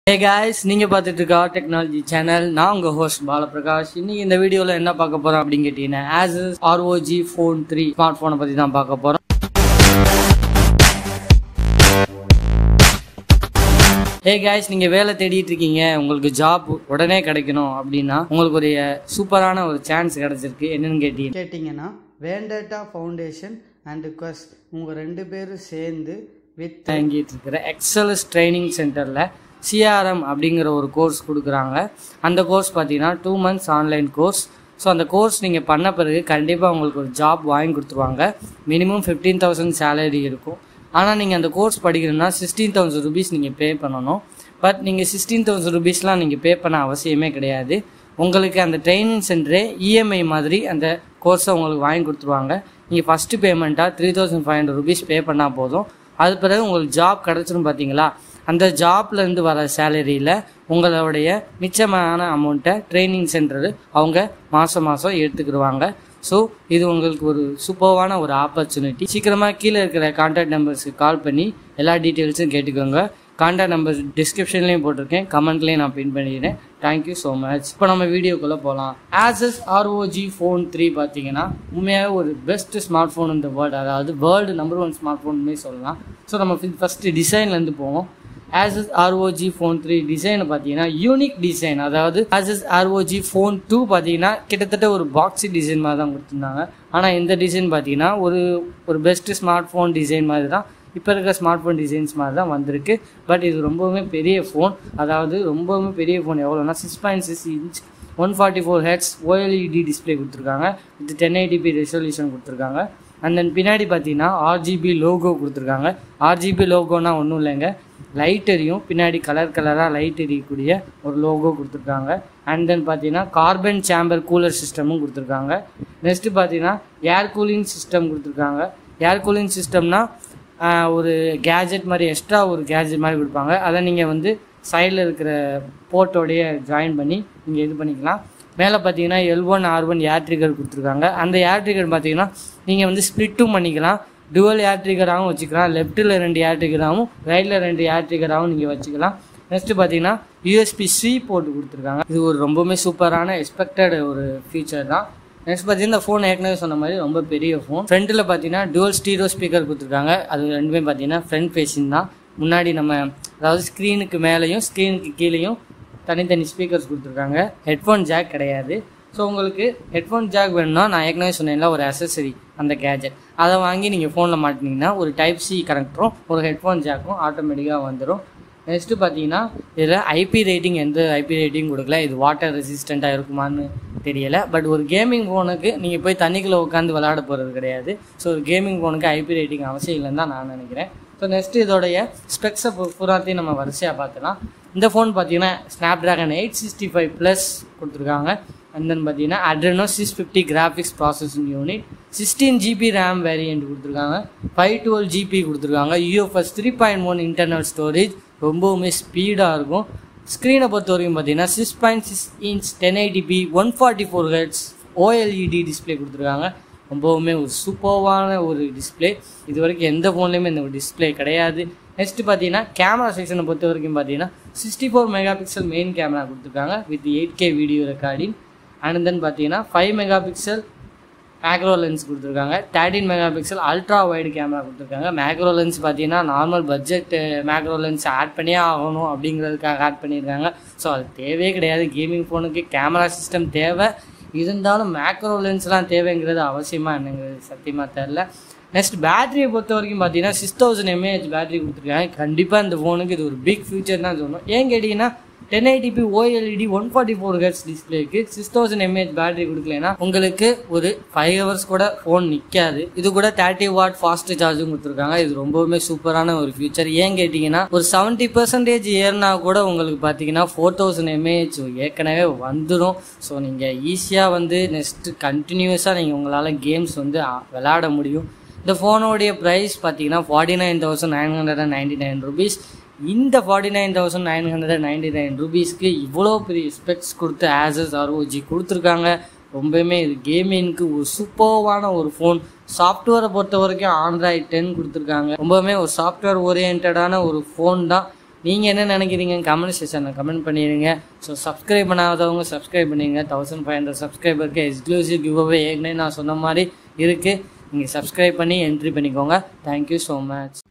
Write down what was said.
ஹே guys நீங்க பார்த்துட்டு இருக்க டெக்னாலஜி சேனல் நான் உங்க ஹோஸ்ட் பாலபிரகாஷ் இன்னைக்கு இந்த வீடியோல என்ன பார்க்க போறோம் அப்படின்னு கேட்டீங்கன்னா Asus ROG phone three smart போனை பத்தி தான் பார்க்க போறோம் ஹே guys நீங்க வேலை தேடிட்டு இருக்கீங்க உங்களுக்கு ஜாப் உடனே கிடைக்கணும் அப்படின்னா உங்களுக்கு ஒரு சூப்பரான ஒரு சான்ஸ் கிடைச்சிருக்கு என்னன்னு கேட்டீங்க கேட்டிங்கன்னா வேண்டட்டா ஃபவுண்டேஷன் அண்ட் குவஸ் உங்கள் ரெண்டு பேரும் சேர்ந்து வித் தங்கிட்டு இருக்கிற எக்ஸலஸ் ட்ரைனிங் சென்டரில் சிஆர்எம் அப்படிங்கிற ஒரு கோர்ஸ் கொடுக்குறாங்க அந்த கோர்ஸ் பார்த்தீங்கன்னா two months online course so அந்த கோர்ஸ் நீங்கள் பண்ண பிறகு கண்டிப்பாக உங்களுக்கு ஒரு ஜாப் வாங்கி கொடுத்துருவாங்க மினிமம் ஃபிஃப்டீன் தௌசண்ட் சேலரி இருக்கும் ஆனால் நீங்கள் அந்த கோர்ஸ் படிக்கணும்னா சிக்ஸ்டீன் தௌசண்ட் ருபீஸ் நீங்கள் பே பண்ணணும் பட் நீங்கள் சிக்ஸ்டீன் தௌசண்ட் ருபீஸ்லாம் நீங்கள் பே பண்ண அவசியமே கிடையாது உங்களுக்கு அந்த ட்ரைனிங் சென்டரே இஎம்ஐ மாதிரி அந்த கோர்ஸை உங்களுக்கு வாங்கி கொடுத்துருவாங்க நீங்கள் ஃபஸ்ட்டு பேமெண்ட்டாக three thousand five hundred rupees pay பண்ணால் போதும் அது பிறகு உங்களுக்கு ஜாப் கிடச்சிரும் பார்த்தீங்களா அந்த ஜாப்லேருந்து வர சேலரியில் உங்களுடைய மிச்சமான அமௌண்ட்டை ட்ரைனிங் சென்டரு அவங்க மாதம் மாதம் எடுத்துக்கிடுவாங்க ஸோ இது உங்களுக்கு ஒரு சூப்பர்வான ஒரு ஆப்பர்ச்சுனிட்டி சீக்கிரமாக கீழே இருக்கிற கான்டாக்ட் நம்பர்ஸ்க்கு கால் பண்ணி எல்லா டீட்டெயில்ஸும் கேட்டுக்கோங்க கான்டாக்ட் நம்பர் டிஸ்கிரிப்ஷன்லேயும் போட்டிருக்கேன் கமெண்ட்லேயும் நான் பின் பண்ணிடுறேன் தேங்க்யூ ஸோ மச் இப்போ நம்ம வீடியோக்குள்ளே போகலாம் ஆசஸ் ஆர்ஓஜி ஃபோன் த்ரீ பார்த்தீங்கன்னா உண்மையாகவே ஒரு பெஸ்ட் ஸ்மார்ட் ஃபோன் இந்த வேர்ல்டு அதாவது வேர்ல்டு நம்பர் ஒன் ஸ்மார்ட் ஃபோனுமே சொல்லலாம் ஸோ நம்ம ஃபஸ்ட்டு டிசைன்லேருந்து போவோம் Asus ROG phone three design பார்த்தீங்கன்னா யூனிக் டிசைன் அதாவது ஆசஸ் ஆர்ஓஜி ஃபோன் டூ பார்த்தீங்கன்னா கிட்டத்தட்ட ஒரு பாக்ஸி டிசைன் மாதிரி தான் கொடுத்துருந்தாங்க ஆனால் இந்த டிசைன் பார்த்தீங்கன்னா ஒரு ஒரு பெஸ்ட் ஸ்மார்ட் ஃபோன் டிசைன் மாதிரி தான் இப்போ இருக்கிற ஸ்மார்ட் ஃபோன் டிசைன்ஸ் மாதிரி தான் வந்திருக்கு பட் இது ரொம்பவுமே பெரிய ஃபோன் அதாவது ரொம்பவுமே பெரிய ஃபோன் எவ்வளோனா six point six inch one forty four hertz OLED display கொடுத்துருக்காங்க இது டென் எயிட்டிபி ரெசல்யூஷன் கொடுத்துருக்காங்க அண்ட் தென் பின்னாடி பார்த்தீங்கன்னா ஆர்ஜிபி லோகோ கொடுத்துருக்காங்க ஆர்ஜிபி லோகோனா ஒன்றும் இல்லைங்க லைட் எரியும் பின்னாடி கலர் கலராக லைட் எரியக்கூடிய ஒரு லோகோ கொடுத்துருக்காங்க அண்ட் தென் பார்த்தீங்கன்னா கார்பன் சேம்பர் கூலர் சிஸ்டமும் கொடுத்துருக்காங்க நெக்ஸ்ட்டு பார்த்தீங்கன்னா ஏர் கூலிங் சிஸ்டம் கொடுத்துருக்காங்க ஏர் கூலிங் சிஸ்டம்னா ஒரு கேஜெட் மாதிரி எக்ஸ்ட்ரா ஒரு கேஜெட் மாதிரி கொடுப்பாங்க அதை நீங்கள் வந்து சைடில் இருக்கிற போர்ட்டோடைய ஜாயின் பண்ணி நீங்கள் இது பண்ணிக்கலாம் மேலே பார்த்தீங்கன்னா L one R one air trigger கொடுத்துருக்காங்க அந்த ஏர் ட்ரிகர் பார்த்தீங்கன்னா நீங்கள் வந்து ஸ்ப்ளிட்டும் பண்ணிக்கலாம் டுவல் ஏர் ட்ரிகராகவும் வச்சுக்கலாம் லெஃப்ட்டில் ரெண்டு ஏர் ட்ரிகராகவும் ரைட்டில் ரெண்டு ஏர் ட்ரிகராகவும் நீங்கள் வச்சுக்கலாம் நெக்ஸ்ட்டு பார்த்தீங்கன்னா யூஎஸ்பி சி போட்டு கொடுத்துருக்காங்க இது ஒரு ரொம்பவுமே சூப்பரான எக்ஸ்பெக்டட் ஒரு ஃபீச்சர் தான் நெக்ஸ்ட் பார்த்தீங்கன்னா இந்த ஃபோன் ஏற்கனவே சொன்ன மாதிரி ரொம்ப பெரிய ஃபோன் ஃப்ரண்ட்டில் பார்த்தீங்கன்னா டுவல் ஸ்டீரோ ஸ்பீக்கர் கொடுத்துருக்காங்க அது ரெண்டுமே பார்த்தீங்கன்னா ஃப்ரண்ட் ஃபேஸிங் தான் முன்னாடி நம்ம அதாவது ஸ்க்ரீனுக்கு மேலேயும் ஸ்க்ரீனுக்கு கீழேயும் தனித்தனி ஸ்பீக்கர்ஸ் கொடுத்துருக்காங்க ஹெட்ஃபோன் ஜாக் கிடையாது ஸோ உங்களுக்கு ஹெட்ஃபோன் ஜாக் வேணும்னா நான் ஏற்கனவே சொன்னேன்ல ஒரு அசசரி அந்த கேஜெட் அதை வாங்கி நீங்கள் ஃபோனில் மாட்டினீங்கன்னா ஒரு டைப் சி கனெக்டரும் ஒரு ஹெட்ஃபோன் ஜாக்கும் ஆட்டோமேட்டிக்காக வந்துடும் நெக்ஸ்ட்டு பார்த்தீங்கன்னா இதில் ஐபி ரேட்டிங் எந்த ஐபி ரேட்டிங் கொடுக்கல இது வாட்டர் ரெசிஸ்டண்ட்டாக இருக்குமான்னு தெரியலை பட் ஒரு கேமிங் ஃபோனுக்கு நீங்கள் போய் தண்ணிக்குள்ளே உட்காந்து விளையாட போகிறது கிடையாது ஸோ ஒரு கேமிங் ஃபோனுக்கு ஐபி ரேட்டிங் அவசியம் இல்லைன்னு தான் நான் நினைக்கிறேன் ஸோ நெக்ஸ்ட்டு இதோடைய ஸ்பெக்ஸை பூராத்தையும் நம்ம வரிசையாக பார்த்துலாம் இந்த ஃபோன் பார்த்தீங்கன்னா snap dragon eight sixty five plus கொடுத்துருக்காங்க அண்ட் தென் பார்த்தீங்கன்னா Adreno six fifty graphics processing unit sixteen GB RAM variant கொடுத்துருக்காங்க ஃபைவ் டுவெல் ஜிபி கொடுத்துருக்காங்க UFS three point one internal storage ரொம்பவுமே ஸ்பீடாக இருக்கும் ஸ்க்ரீனை பொறுத்த வரைக்கும் பார்த்தீங்கன்னா six point six inch ten eighty p one forty four hertz OLED display கொடுத்துருக்காங்க ரொம்பவுமே ஒரு சூப்பர்வான ஒரு டிஸ்பிளே இது வரைக்கும் எந்த ஃபோன்லேயுமே இந்த ஒரு டிஸ்பிளே கிடையாது நெக்ஸ்ட்டு பார்த்தீங்கன்னா கேமரா செக்ஷனை பொறுத்த வரைக்கும் பார்த்தீங்கன்னா sixty four mega pixel main camera கொடுத்துருக்காங்க with eight K video recording and then பார்த்தீங்கன்னா five mega pixel macro lens கொடுத்துருக்காங்க thirteen mega pixel ultra wide camera கொடுத்துருக்காங்க மேக்ரோ லென்ஸ் பார்த்தீங்கன்னா normal budget macro lens add பண்ணியே ஆகணும் அப்படிங்கிறதுக்காக add பண்ணியிருக்காங்க so அது தேவையே கிடையாது கேமிங் ஃபோனுக்கு கேமரா சிஸ்டம் தேவை இருந்தாலும் மேக்ரோ லென்ஸ்லாம் தேவைங்கிறது அவசியமாக என்னங்கிறது சத்தியமாக தெரில நெக்ஸ்ட் பேட்டரியை பொறுத்த வரைக்கும் பார்த்தீங்கன்னா சிக்ஸ் தௌசண்ட் எம்ஏஹெச் பேட்டரி கொடுத்துருக்காங்க கண்டிப்பாக இந்த ஃபோனுக்கு இது ஒரு பிக் ஃபியூச்சர் தான் சொல்லணும் ஏன் கேட்டிங்கன்னா ten eighty p OLED one forty four hertz டிஸ்பிளேக்கு சிக்ஸ் தௌசண்ட் எம்ஏஹெச் பேட்டரி கொடுக்கலனா உங்களுக்கு ஒரு ஃபைவ் ஹவர்ஸ் கூட ஃபோன் நிற்காது இது கூட தேர்ட்டி வாட் ஃபாஸ்ட் சார்ஜும் கொடுத்துருக்காங்க இது ரொம்பவுமே சூப்பரான ஒரு ஃபியூச்சர் ஏன் கேட்டிங்கன்னா ஒரு செவன்ட்டி பர்சன்டேஜ் ஏறினா கூட உங்களுக்கு பார்த்தீங்கன்னா ஃபோர் தௌசண்ட் எம்ஏஹெச் ஏற்கனவே வந்துடும் ஸோ நீங்கள் ஈஸியாக வந்து நெக்ஸ்ட்டு கண்டினியூஸாக நீங்கள் உங்களால் கேம்ஸ் வந்து விளையாட முடியும் இந்த ஃபோனோடைய ப்ரைஸ் பார்த்தீங்கன்னா forty nine thousand nine hundred and ninety nine rupees இந்த forty nine thousand nine hundred ninety nine ருபீஸ்க்கு இவ்வளோ பெரிய ஸ்பெக்ஸ் கொடுத்து ஆசஸ் ஆர்ஓஜி கொடுத்துருக்காங்க ரொம்பவுமே இது கேமிங்க்கு ஒரு சூப்பர்வான ஒரு ஃபோன் சாஃப்ட்வேரை பொறுத்த வரைக்கும் ஆண்ட்ராய்ட் டென் கொடுத்துருக்காங்க ரொம்பவுமே ஒரு சாஃப்ட்வேர் ஓரியன்டான ஒரு ஃபோன் தான் நீங்கள் என்ன நினைக்கிறீங்க கமெண்ட் செக்ஷனில் கமெண்ட் பண்ணிடுங்க ஸோ சப்ஸ்கிரைப் பண்ணாதவங்க சப்ஸ்கிரைப் பண்ணிடுங்க தௌசண்ட் ஃபைவ் ஹண்ட்ரட் சப்ஸ்கிரைபருக்கு எக்ஸ்க்ளூசிவ் கிவ் அவே ஏற்கனவே நான் சொன்ன மாதிரி இருக்குது நீங்கள் சப்ஸ்கிரைப் பண்ணி என்ட்ரி பண்ணிக்கோங்க தேங்க்யூ ஸோ மச்